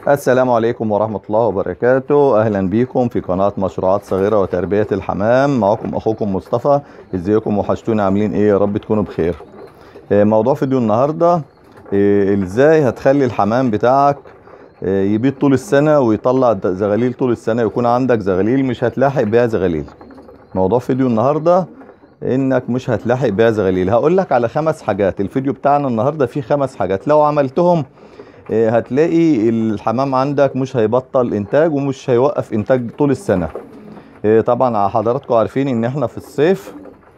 السلام عليكم ورحمة الله وبركاته أهلا بيكم في قناة مشروعات صغيرة وتربية الحمام معكم أخوكم مصطفى ازيكم وحشتونا عاملين ايه يا رب تكونوا بخير آه، موضوع فيديو النهاردة آه، ازاي هتخلي الحمام بتاعك آه، يبيض طول السنة ويطلع د- زغاليل طول السنة يكون عندك زغاليل مش هتلاحق بيها زغاليل موضوع فيديو النهاردة انك مش هتلاحق بيها زغاليل هقول لك على خمس حاجات الفيديو بتاعنا النهاردة فيه خمس حاجات لو عملتهم آه، هتلاقي الحمام عندك مش هيبطل انتاج ومش هيوقف انتاج طول السنة آه، طبعا حضراتكم عارفين ان احنا في الصيف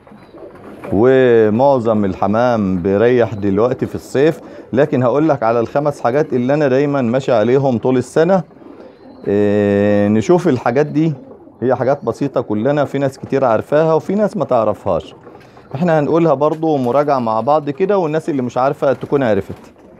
ومعظم الحمام بيريح دلوقتي في الصيف لكن هقول لك على الخمس حاجات اللي انا دايما ماشي عليهم طول السنة آه، نشوف الحاجات دي هي حاجات بسيطة كلنا في ناس كتير عارفاها وفي ناس ما تعرفهاش احنا هنقولها برضو مراجعة مع بعض كده والناس اللي مش عارفة تكون عرفت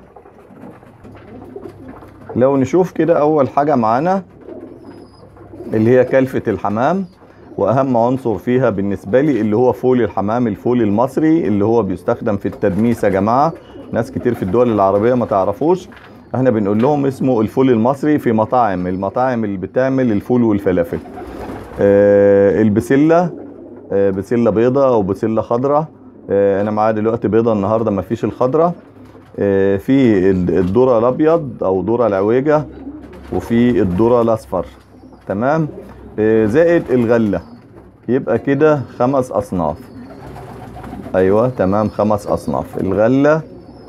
لو نشوف كده اول حاجة معانا اللي هي كلفة الحمام واهم عنصر فيها بالنسبة لي اللي هو فول الحمام الفول المصري اللي هو بيستخدم في التدميس يا جماعة ناس كتير في الدول العربية ما تعرفوش احنا بنقول لهم اسمه الفول المصري في مطاعم المطاعم اللي بتعمل الفول والفلافل آه البسلة آه بسلة بيضة او بسلة خضراء آه انا معايا دلوقتي بيضة النهاردة ما فيش الخضراء آه في ال- الذرة الابيض او ذرة العويجة وفي الذرة الاصفر تمام آه زائد الغلة يبقى كده خمس اصناف ايوه تمام خمس اصناف الغلة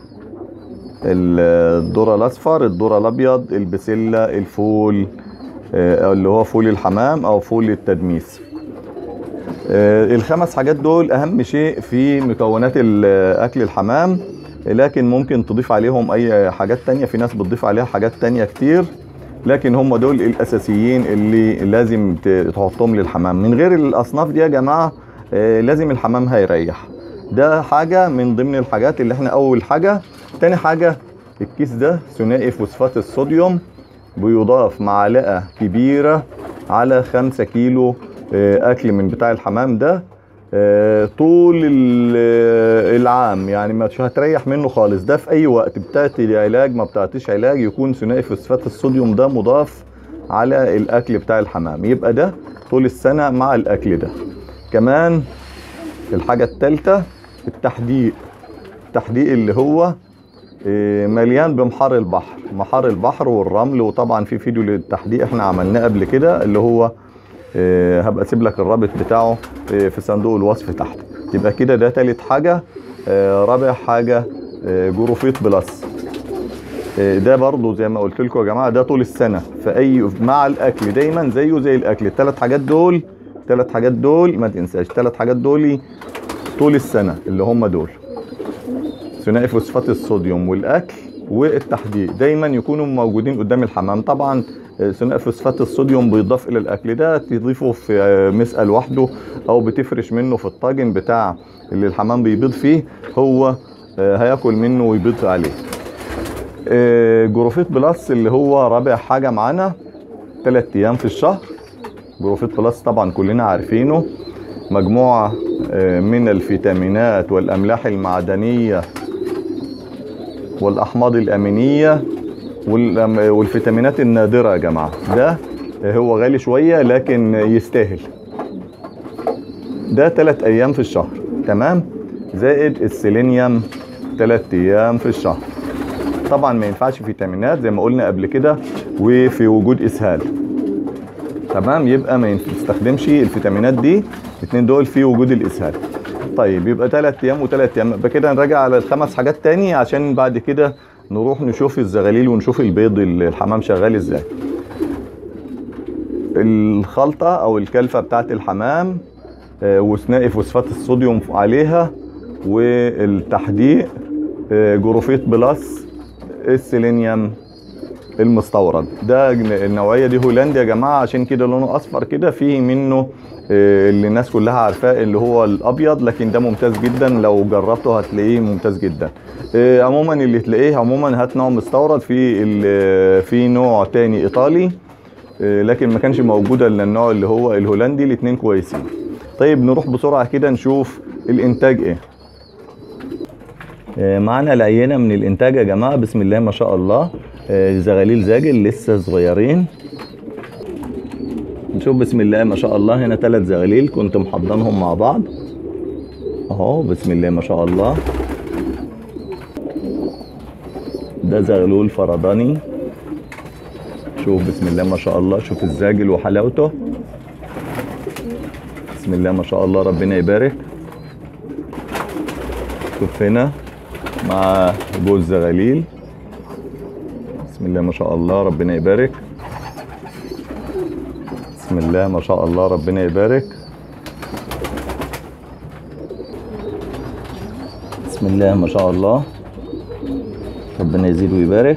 ال- الذرة الاصفر الذرة الابيض البسلة الفول آه، اللي هو فول الحمام او فول التدميس آه، الخمس حاجات دول اهم شيء في مكونات ال- اكل الحمام لكن ممكن تضيف عليهم اي حاجات تانية في ناس بتضيف عليها حاجات تانية كتير لكن هم دول الاساسيين اللي لازم ت- تحطهم للحمام من غير الاصناف دي يا جماعة آه، لازم الحمام هيريح ده حاجة من ضمن الحاجات اللي احنا اول حاجة تاني حاجة الكيس ده ثنائي فوسفات الصوديوم بيضاف معلقة كبيرة على خمسة كيلو آه، أكل من بتاع الحمام ده آه، طول ال- آه، العام يعني مش هتريح منه خالص ده في أي وقت بتاعتي علاج ما بتاعتيش علاج يكون ثنائي فوسفات الصوديوم ده مضاف على الأكل بتاع الحمام يبقى ده طول السنة مع الأكل ده كمان الحاجة التالتة التحديق التحديق اللي هو إيه، مليان بمحار البحر محار البحر والرمل وطبعا في فيديو للتحديق احنا عملناه قبل كده اللي هو إيه، هبقى اسيب لك الرابط بتاعه إيه، في صندوق الوصف تحت يبقى كده ده تالت حاجة إيه، رابع حاجة إيه، جروفيت بلس إيه، ده برضو زي ما قلت لكم يا جماعة ده طول السنة في اي مع الاكل دايما زيه زي الاكل الثلاث حاجات دول الثلاث حاجات دول ما تنساش الثلاث حاجات دول طول السنة اللي هم دول ثنائي فوسفات الصوديوم والاكل والتحديق دايما يكونوا موجودين قدام الحمام طبعا آه، ثنائي فوسفات الصوديوم بيضاف الى الاكل ده تضيفه في آه، مسقى لوحده او بتفرش منه في الطاجن بتاع اللي الحمام بيبيض فيه هو آه، هياكل منه ويبيض عليه آه، جروفيت بلس اللي هو رابع حاجه معانا ثلاث ايام في الشهر جروفيت بلس طبعا كلنا عارفينه مجموعه آه، من الفيتامينات والاملاح المعدنيه والاحماض الامينيه والأم- والفيتامينات النادره يا جماعه ده هو غالي شويه لكن يستاهل ده ثلاث ايام في الشهر تمام زائد السيلينيوم ثلاث ايام في الشهر طبعا ما ينفعش فيتامينات زي ما قلنا قبل كده وفي وجود اسهال تمام يبقى ما ينف- تستخدمش الفيتامينات دي الاثنين دول في وجود الاسهال طيب يبقى ثلاث ايام وثلاث ايام يبقى كده نراجع على الخمس حاجات تاني عشان بعد كده نروح نشوف الزغاليل ونشوف البيض ال- الحمام شغال ازاي الخلطة او الكلفة بتاعت الحمام آه، وثنائي فوسفات الصوديوم عليها والتحديق آه، جروفيت بلس السيلينيوم المستورد ده جن- النوعيه دي هولندي يا جماعه عشان كده لونه اصفر كده فيه منه آه، اللي الناس كلها عارفاه اللي هو الابيض لكن ده ممتاز جدا لو جربته هتلاقيه ممتاز جدا آه، عموما اللي تلاقيه عموما هات نوع مستورد في ال- في نوع تاني ايطالي آه، لكن ما كانش موجود الا النوع اللي هو الهولندي الاثنين كويسين طيب نروح بسرعه كده نشوف الانتاج ايه آه، معانا العينه من الانتاج يا جماعه بسم الله ما شاء الله آه، زغاليل زاجل لسه صغيرين نشوف بسم الله ما شاء الله هنا ثلاث زغاليل كنت محضنهم مع بعض اهو بسم الله ما شاء الله ده زغلول فرداني شوف بسم الله ما شاء الله شوف الزاجل وحلاوته بسم الله ما شاء الله ربنا يبارك شوف هنا مع جوز زغاليل بسم الله ما شاء الله ربنا يبارك بسم الله ما شاء الله ربنا يبارك بسم الله ما شاء الله ربنا يزيد ويبارك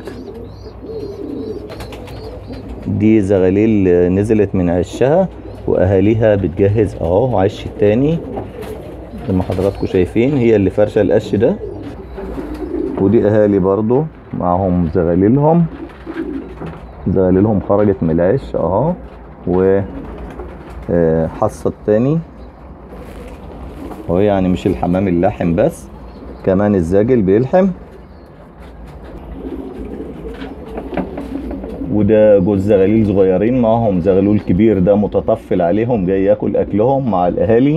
دي زغاليل نزلت من عشها واهاليها بتجهز اهو عش التاني زي ما حضراتكم شايفين هي اللي فرشه القش ده ودي اهالي برضو معاهم زغاليلهم زغاليلهم خرجت من العش اهو و آه، حصة التاني هو يعني مش الحمام اللاحم بس كمان الزاجل بيلحم وده جوز زغاليل صغيرين معاهم زغلول كبير ده متطفل عليهم جاي ياكل اكلهم مع الاهالي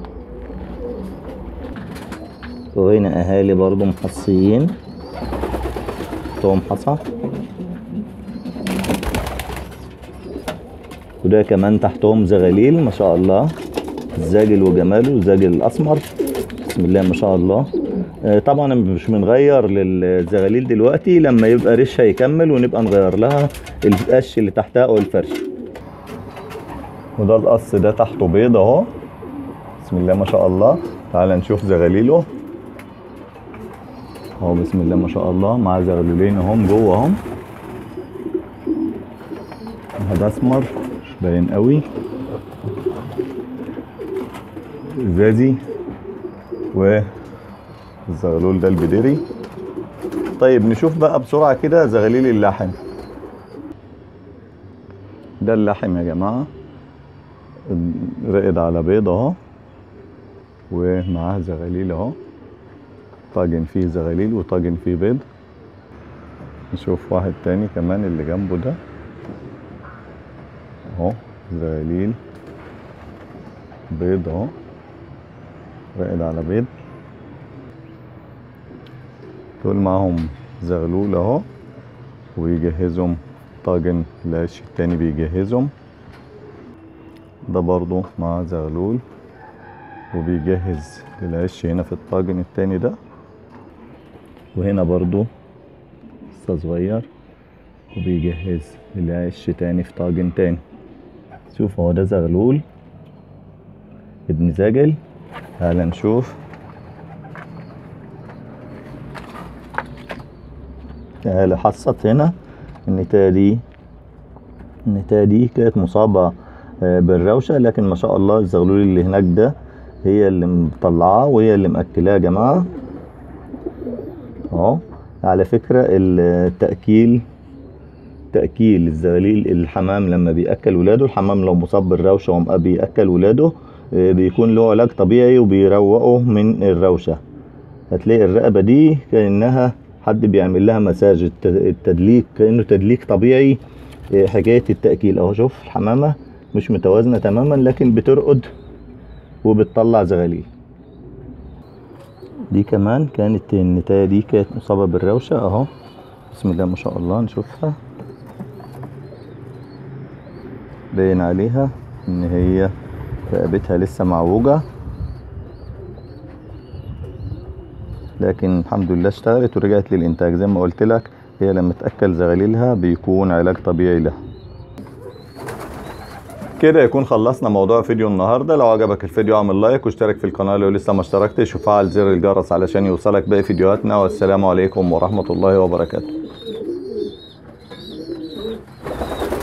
وهنا اهالي برضو محصيين توم حصى وده كمان تحتهم زغاليل ما شاء الله الزاجل وجماله الزاجل الاسمر بسم الله ما شاء الله آه، طبعا مش بنغير للزغاليل دلوقتي لما يبقى ريشها يكمل ونبقى نغير لها القش اللي تحتها او الفرش وده القص ده تحته بيض اهو بسم الله ما شاء الله تعال نشوف زغاليله اهو بسم الله ما شاء الله مع زغلولين اهم جوه اهم هذا اسمر مش باين قوي ازازي و الزغلول ده البديري طيب نشوف بقى بسرعة كده زغاليل اللحم ده اللحم يا جماعة رقد على بيض اهو ومعاه زغاليل اهو طاجن فيه زغاليل وطاجن فيه بيض نشوف واحد تاني كمان اللي جنبه ده اهو زغاليل بيض اهو راقد على بيض دول معاهم زغلول اهو ويجهزهم طاجن العيش التاني بيجهزهم ده برضو مع زغلول وبيجهز العيش هنا في الطاجن التاني ده وهنا برضو لسه صغير وبيجهز العيش تاني في طاجن تاني شوف هو ده زغلول ابن زاجل تعالى نشوف تعالى حصت هنا النتاية دي النتاية دي كانت مصابة آه، بالروشة لكن ما شاء الله الزغلول اللي هناك ده هي اللي مطلعاه وهي اللي مأكلاه يا جماعة اهو على فكرة التأكيل تأكيل الزغاليل الحمام لما بيأكل ولاده الحمام لو مصاب بالروشة ومبقى بيأكل ولاده آه، بيكون له علاج طبيعي وبيروقه من الروشة هتلاقي الرقبة دي كأنها حد بيعمل لها مساج الت- التدليك كأنه تدليك طبيعي آه، حكاية التأكيل اهو شوف الحمامة مش متوازنة تماما لكن بترقد وبتطلع زغاليل دي كمان كانت النتاية دي كانت مصابة بالروشة اهو بسم الله ما شاء الله نشوفها باين عليها ان هي رقبتها لسه معوجة لكن الحمد لله اشتغلت ورجعت للإنتاج زي ما قلت لك هي لما تأكل زغاليلها بيكون علاج طبيعي لها كده يكون خلصنا موضوع فيديو النهارده لو عجبك الفيديو اعمل لايك واشترك في القناه لو لسه ما اشتركتش وفعل زر الجرس علشان يوصلك باقي فيديوهاتنا والسلام عليكم ورحمه الله وبركاته